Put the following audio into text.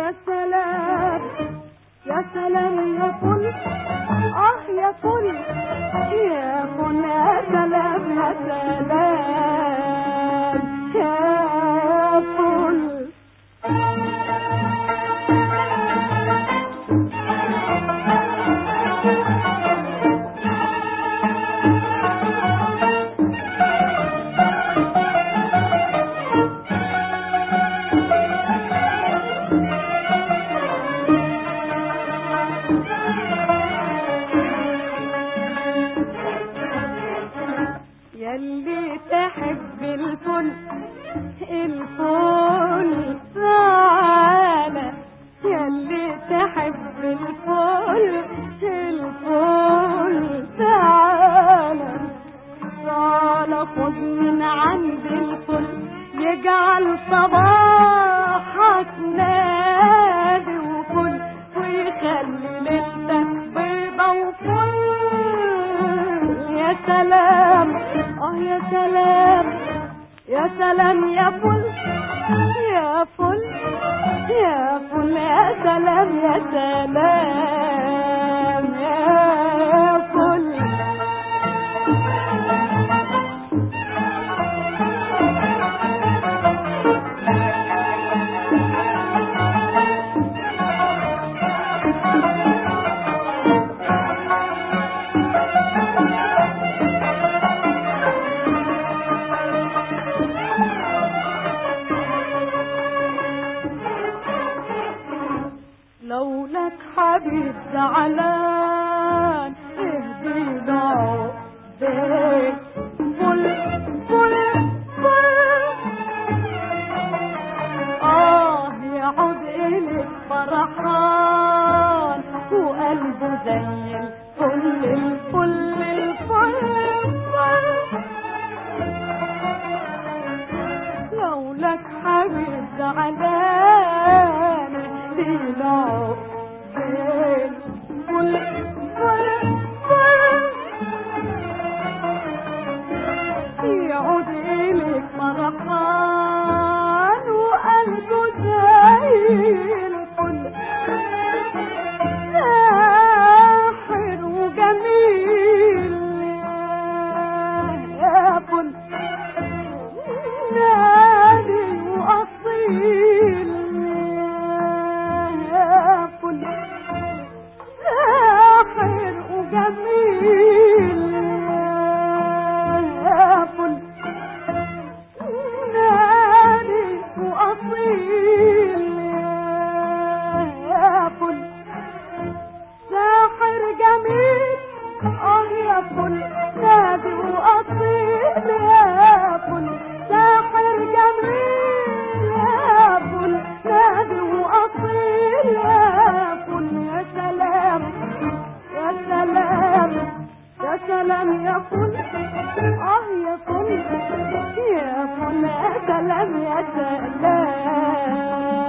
يا سلام يا سلام يا فل اه يا فل يا فل يا سلام يا سلام يا فل يلي تحب الفل الفل تعالى يلي تحب الفل الفل تعالى تعالى خد من عند الفل يجعل صباحك نادي وفل ويخلي ليلتك بيضة وفل يا سلام اه يا سلام يا سلام يا فل يا فل يا فل يا سلام يا سلام يا فل لو لك حبيب زعلان اهدي له بيت فل فل فل اه يعود اليك فرحان وقلبه زي الفل الفل الفل الفل لو لك حبيب زعلان اهديله بين كل كل كل يعود إليك فرحان وقلبه زي الفل ساحر وجميل يا فل نادي وأصيل يا فل ساحر وجميل يا فل نادي وأصيل يا فل ساحر جميل اه يا فل نادي وأصيل يا فل ساحر جميل يا فل نادي وأصيل يا فل يا سلام يا سلام يا سلام يا فل اه يا فل يا فل يا سلام يا سلام